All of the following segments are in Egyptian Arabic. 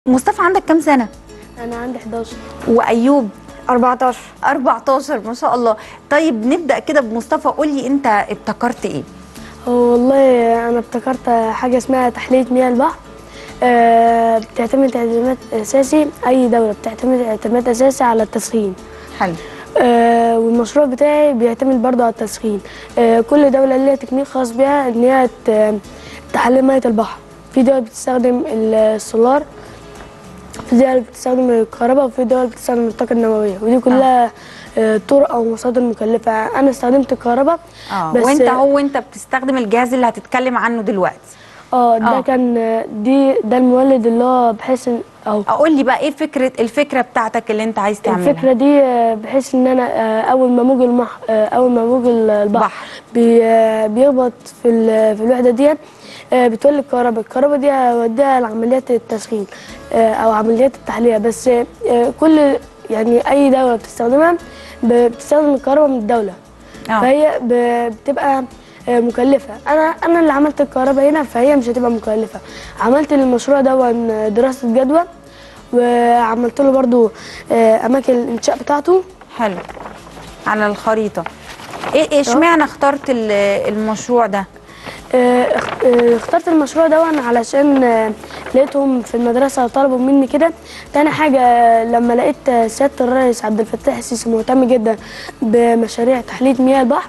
مصطفى عندك كام سنة؟ انا عندي 11 وأيوب 14 14 ما شاء الله طيب نبدأ كده بمصطفى قول لي أنت ابتكرت إيه؟ هو والله انا ابتكرت حاجه اسمها تحليه مياه البحر آه، بتعتمد اعتماد اساسي اي دوله بتعتمد اعتماد اساسي على التسخين حلو آه، والمشروع بتاعي بيعتمد برضه على التسخين آه، كل دوله ليها تكنيك خاص بيها ان هي ت- تحلي ميه البحر في دول بتستخدم السولار في دول بتستخدم الكهرباء وفي دول بتستخدم الطاقه النوويه ودي كلها آه، طرق او مصادر مكلفه انا استخدمت الكهرباء اه بس- وأنت هو أنت بتستخدم الجهاز اللي هتتكلم عنه دلوقتي اه ده آه. كان دي ده المولد اللي هو بحيث ان او قول لي بقى إيه فكرة الفكرة بتاعتك اللي أنت عايز تعملها؟ الفكره دي آه، بحيث ان انا آه، اول ما موج المح آه، اول ما موج ال- البحر بحر. بي آه، بيخبط في ال- في الوحده ديت آه، بتولد الكهرباء الكهرباء دي هوديها لعمليات التسخين آه، او عمليات التحليه بس آه، كل يعني اي دوله بتستخدمها ب- بتستخدم الكهرباء من الدوله آه. فهي ب- بتبقى آه، مكلفه انا انا اللي عملت الكهرباء هنا فهي مش هتبقى مكلفه عملت للمشروع ده دراسه جدوى وعملت له برضو آه، اماكن الانشاء بتاعته حلو على الخريطة إيه إيه اشمعنى اخترت ال- المشروع ده؟ آه، اخ- آه، اخترت المشروع ده علشان آه، لقيتهم في المدرسة طلبوا مني كده تاني حاجة آه، لما لقيت آه، سيادة الرئيس عبد الفتاح السيسي مهتم جدا بمشاريع تحلية مياه البحر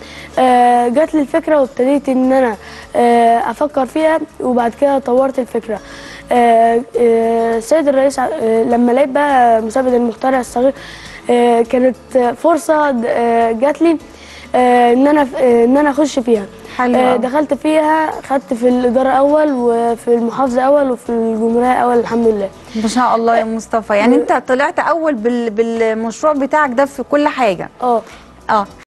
آه، جات لي الفكرة وابتديت ان انا آه، افكر فيها وبعد كده طورت الفكرة آه، آه، السيد الرئيس ع- آه، لما لقيت بقى مسابقة المخترع الصغير آه، كانت فرصة آه، جات لي آه، ان انا آه، ان انا اخش فيها حلو آه، أوي. دخلت فيها خدت في الإدارة أول وفي المحافظة أول وفي الجمهورية أول الحمد لله ما شاء الله يا مصطفى يعني أنت طلعت أول بال- بالمشروع بتاعك ده في كل حاجة اه اه